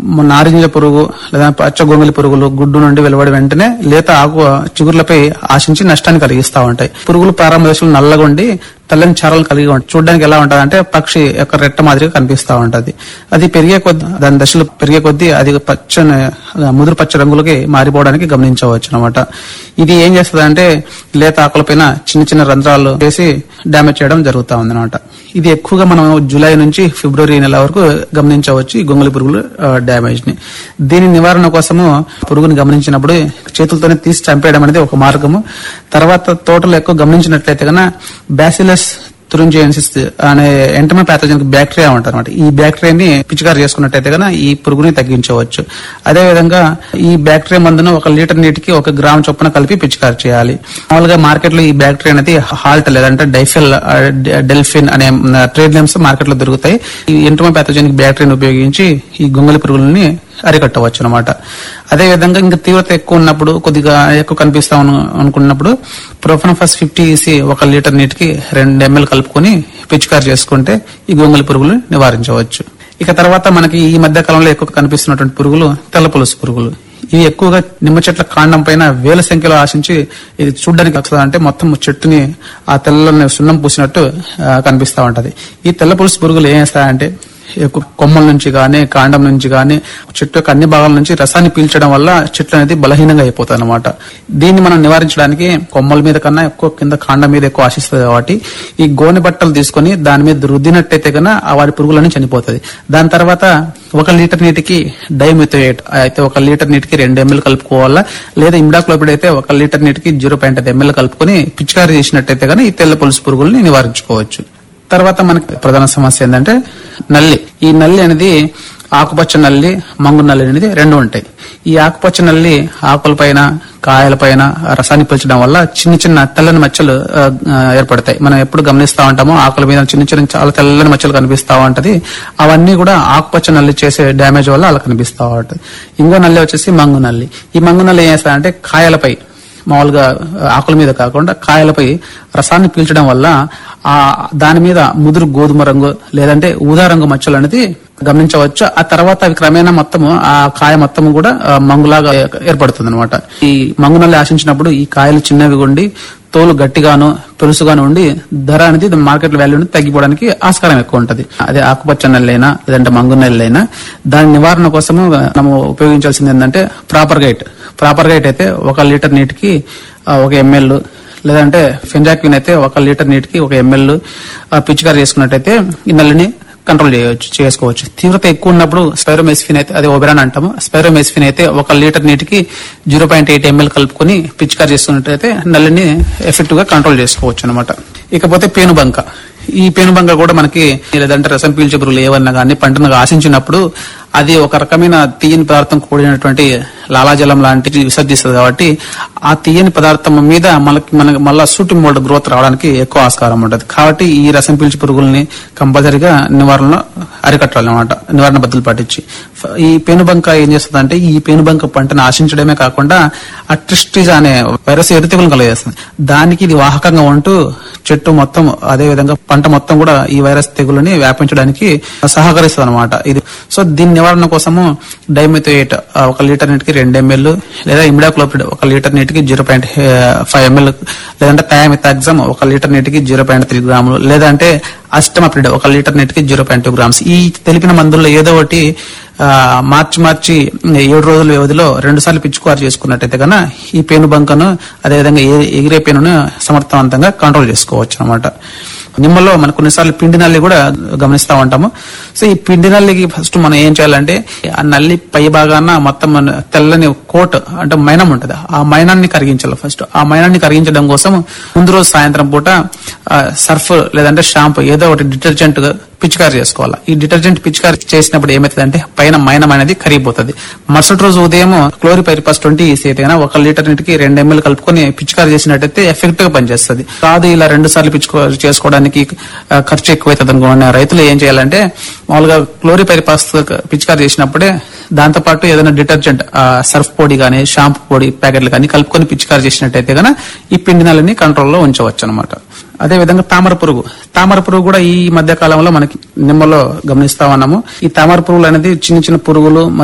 నారింజ పురుగు లేదా పచ్చ గొంగలి పురుగులు గుడ్డు నుండి వెలువడి వెంటనే లేత ఆకు చిగుర్లపై ఆశించి నష్టాన్ని కలిగిస్తా ఉంటాయి పురుగులు ప్రారంభ దశలో నల్లగా ఉండి తెల్లని చారలు కలిగి ఉంటాయి చూడడానికి ఎలా ఉంటది అంటే పక్షి యొక్క రెట్ట మాదిరిగా కనిపిస్తా ఉంటది అది పెరిగే కొద్ది దాని దశలు పెరిగే కొద్దీ అది పచ్చని ముదురు పచ్చ రంగులకి మారిపోవడానికి గమనించవచ్చు అనమాట ఇది ఏం చేస్తుంది అంటే లేత ఆకులపైన చిన్న చిన్న రంధ్రాలు చేసి డ్యామేజ్ చేయడం జరుగుతా ఉంది అనమాట ఇది ఎక్కువగా మనం జూలై నుంచి ఫిబ్రవరి నెల వరకు గమనించవచ్చు ఈ గొంగలి పురుగులు డ్యామేజ్ ని దీని నివారణ కోసము పురుగుని గమనించినప్పుడు చేతులతోనే తీసి చంపేయడం అనేది ఒక మార్గము తర్వాత తోటలో ఎక్కువ గమనించినట్లయితే కనుక బ్యాసిలస్ తురింజియన్సిస్ అనే ఎంటమా ప్యాథోజన్ బ్యాక్టీరియా ఉంటుంది అనమాట ఈ బ్యాక్టీరియాని పిచికారి చేసుకున్నట్టయితే కనుక ఈ పురుగుని తగ్గించవచ్చు అదే విధంగా ఈ బ్యాక్టీరియా మందును ఒక లీటర్ నీటికి ఒక గ్రామ్ చొప్పున కలిపి పిచికారి చేయాలి మామూలుగా మార్కెట్ లో ఈ బ్యాక్టీరియా అనేది హాల్ట్ లేదంటే డైఫెల్ డెల్ఫిన్ అనే ట్రేడ్ నేమ్స్ మార్కెట్ లో దొరుకుతాయి ఈ ఎంటమా ప్యాథోజనిక్ బ్యాక్టీరియాని ఉపయోగించి ఈ గొంగలి పురుగులని అరికట్టవచ్చు అనమాట అదే విధంగా ఇంకా తీవ్రత ఎక్కువ ఉన్నప్పుడు కొద్దిగా ఎక్కువ కనిపిస్తా ఉన్న- అనుకున్నప్పుడు ప్రొఫనఫస్ ఫిఫ్టీ ఈసీ ఒక లీటర్ నీటికి రెండు ఎంఎల్ కలుపుకొని పిచికారి చేసుకుంటే ఈ గొంగలి పురుగులు నివారించవచ్చు ఇక తర్వాత మనకి ఈ మధ్య కాలంలో ఎక్కువ కనిపిస్తున్నటువంటి పురుగులు తెల్ల పులుసు పురుగులు ఇవి ఎక్కువగా నిమ్మ చెట్ల కాండం పైన వేల సంఖ్యలో ఆశించి ఇది చూడడానికి వస్తుంది అంటే మొత్తం చెట్టుని ఆ తెల్లని సున్నం పూసినట్టు ఆ, కనిపిస్తా ఉంటది ఈ తెల్ల పులుసు పురుగులు ఏం చేస్తాయంటే ఎక్కువ కొమ్మల నుంచి గానీ కాండం నుంచి గానీ చెట్టు యొక్క అన్ని భాగాల నుంచి రసాన్ని పీల్చడం వల్ల చెట్లు అనేది బలహీనంగా అయిపోతాయి అనమాట దీన్ని మనం నివారించడానికి కొమ్మల మీద కన్నా ఎక్కువ కింద కాండం మీద ఎక్కువ ఆశిస్తుంది కాబట్టి ఈ గోనె బట్టలు తీసుకొని దాని మీద రుద్దినట్టయితే కన్నా ఆ వాటి పురుగులన్నీ చనిపోతుంది దాని తర్వాత ఒక లీటర్ నీటికి డైమిథోయేట్ అయితే ఒక లీటర్ నీటికి రెండు ఎంఎల్ కలుపుకోవాలా లేదా ఇమ్డాక్లోపిడ్ అయితే ఒక లీటర్ నీటికి జీరో పాయింట్ ఐదు ఎంఎల్ కలుపుకొని పిచికారీ చేసినట్టయితే కానీ ఈ తెల్ల పులుసు పురుగుల్ని నివారించుకోవచ్చు తర్వాత మనకి ప్రధాన సమస్య ఏంటంటే నల్లి ఈ నల్లి అనేది ఆకుపచ్చ నల్లి మంగు నల్లి అనేది రెండు ఉంటాయి ఈ ఆకుపచ్చ నల్లి ఆకులపైన కాయలపైన రసాన్ని పీల్చడం వల్ల చిన్న చిన్న తెల్లని మచ్చలు ఆ, ఆ, ఏర్పడతాయి మనం ఎప్పుడు గమనిస్తా ఉంటామో ఆకుల మీద చిన్న చిన్న చాలా తెల్లని మచ్చలు కనిపిస్తా ఉంటది అవన్నీ కూడా ఆకుపచ్చ నల్లి చేసే డ్యామేజ్ వల్ల అలా కనిపిస్తా ఉంటది ఇంకో నల్లి వచ్చేసి మంగు నల్లి ఈ మంగు నల్లి ఏం చేస్తారంటే కాయలపై మామూలుగా ఆకుల మీద కాకుండా కాయలపై రసాన్ని పీల్చడం వల్ల ఆ దాని మీద ముదురు గోధుమ రంగు లేదంటే ఊదా రంగు మచ్చలు అనేది గమనించవచ్చు ఆ తర్వాత అవి క్రమేణా మొత్తము ఆ కాయ మొత్తం కూడా ఆ, మంగులాగా ఏర్పడుతుంది అనమాట ఈ మంగు నల్లి ఆశించినప్పుడు ఈ కాయలు చిన్నవి ఉండి తోలు గట్టిగాను పెరుసుగాను ఉండి ధర అనేది మార్కెట్ వాల్యూ అనేది తగ్గిపోవడానికి ఆస్కారం ఎక్కువ ఉంటది అదే ఆకుపచ్చ నెల్లైనా లేదంటే మంగు నెల్లైనా దాని నివారణ కోసము మనం ఉపయోగించాల్సింది ఏంటంటే ప్రాపర్ గైట్ ప్రాపర్ గైట్ అయితే ఒక లీటర్ నీటికి ఆ, ఒక ఎంఎల్ లేదంటే ఫెంజాక్విన్ అయితే ఒక లీటర్ నీటికి ఒక ఎంఎల్ పిచికారి చేసుకున్నట్టయితే ఈ నల్లిని కంట్రోల్ చేయవచ్చు చేసుకోవచ్చు తీవ్రత ఎక్కువ ఉన్నప్పుడు స్పైరోమెస్ఫిన్ అయితే అదే ఒబెరాన్ అంటాము స్పైరోమెస్ఫిన్ అయితే ఒక లీటర్ నీటికి జీరో పాయింట్ ఎయిట్ ఎంఎల్ కలుపుకొని పిచికారి చేసుకున్నట్టయితే నల్లిని ఎఫెక్టివ్ గా కంట్రోల్ చేసుకోవచ్చు అనమాట ఇకపోతే పేనుబంక ఈ పేనుబంక కూడా మనకి లేదంటే రసం పీల్చే పురుగులు ఏవన్నా కానీ పంటను ఆశించినప్పుడు అది ఒక రకమైన తీయని పదార్థం కూడినటువంటి లాలాజలం లాంటిది విసర్జిస్తుంది కాబట్టి ఆ తీయని పదార్థం మీద మనకి మనకి మళ్ళా సూటి మోల్డ్ గ్రోత్ రావడానికి ఎక్కువ ఆస్కారం ఉంటుంది కాబట్టి ఈ రసం పీల్చి పురుగుల్ని కంపల్సరిగా నివారణలో అరికట్టాలన్నమాట నివారణ పద్ధతులు పాటించి ఫ- ఈ పేనుబంక ఏం చేస్తుంది అంటే ఈ పేనుబంక పంటను ఆశించడమే కాకుండా ఆ ట్రిస్టిజ్ అనే వైరస్ ఎరుతెగులు కలగజేస్తుంది దానికి ఇది వాహకంగా ఉంటూ చెట్టు మొత్తం అదే విధంగా పంట మొత్తం కూడా ఈ వైరస్ తెగులని వ్యాపించడానికి సహకరిస్తుంది అనమాట ఇది సో దీని నివారణ కోసము డైమిథోయేట్ ఒక లీటర్ నీటికి రెండు ఎంఎల్ లేదా ఇమిడాక్లోపిడ్ ఒక లీటర్ నీటికి జీరో పాయింట్ ఫైవ్ ఎంఎల్ లేదంటే థయామిథాగ్జమ్ ఒక లీటర్ నీటికి జీరో పాయింట్ త్రీ గ్రాములు లేదంటే అస్టమప్రిడ్ ఒక లీటర్ నీటికి జీరో పాయింట్ టూ గ్రామ్స్ ఈ తెలిపిన మందుల్లో ఏదో ఒకటి ఆ, మార్చి మార్చి ఏడు రోజుల వ్యవధిలో రెండు సార్లు పిచ్చుకారు చేసుకున్నట్టయితే కన్నా ఈ పేను బంకను అదేవిధంగా ఏ- ఎగిరే పేనును సమర్థవంతంగా కంట్రోల్ చేసుకోవచ్చు అనమాట నిమ్మలో మనకు కొన్నిసార్లు పిండి నల్లి కూడా గమనిస్తా ఉంటాము సో ఈ పిండి నల్లికి ఫస్ట్ మనం ఏం చేయాలంటే ఆ నల్లి పై భాగాన మొత్తం మన తెల్లని కోట్ అంటే మైనం ఉంటది ఆ మైనాన్ని కరిగించాలి ఫస్ట్ ఆ మైనాన్ని కరిగించడం కోసం ముందు రోజు సాయంత్రం పూట ఆ, సర్ఫ్ లేదంటే షాంపూ ఏదో ఒకటి డిటర్జెంట్ పిచికారి చేసుకోవాలి ఈ డిటర్జెంట్ పిచికారి చేసినప్పుడు ఏమవుతుందంటే పైన మైనం అనేది కరిగిపోతుంది మరుసటి రోజు ఉదయం క్లోరిపైరిపాస్ ట్వంటీ ఈసీ అయితే గనక ఒక లీటర్ నీటికి రెండు ఎంఎల్ కలుపుకొని పిచికారి చేసినట్టయితే ఎఫెక్ట్ గా పనిచేస్తుంది కాదు ఇలా రెండు సార్లు పిచికారి చేసుకోవడానికి ఆ, ఖర్చు ఎక్కువైతుంది అనుకున్న రైతులు ఏం చేయాలంటే మామూలుగా క్లోరిపైరిపాస్ పిచికారి చేసినప్పుడే దాంతో పాటు ఏదైనా డిటర్జెంట్ సర్ఫ్ పొడి గానీ షాంపూ పొడి ప్యాకెట్లు కానీ కలుపుకొని పిచికారి చేసినట్టయితే గనక ఈ పిండి నల్లిని కంట్రోల్లో ఉంచవచ్చు అనమాట అదే విధంగా తామర పురుగు తామర పురుగు కూడా ఈ మధ్య కాలంలో మనకి నిమ్మలో గమనిస్తా ఉన్నాము ఈ తామర పురుగులు అనేది చిన్న చిన్న పురుగులు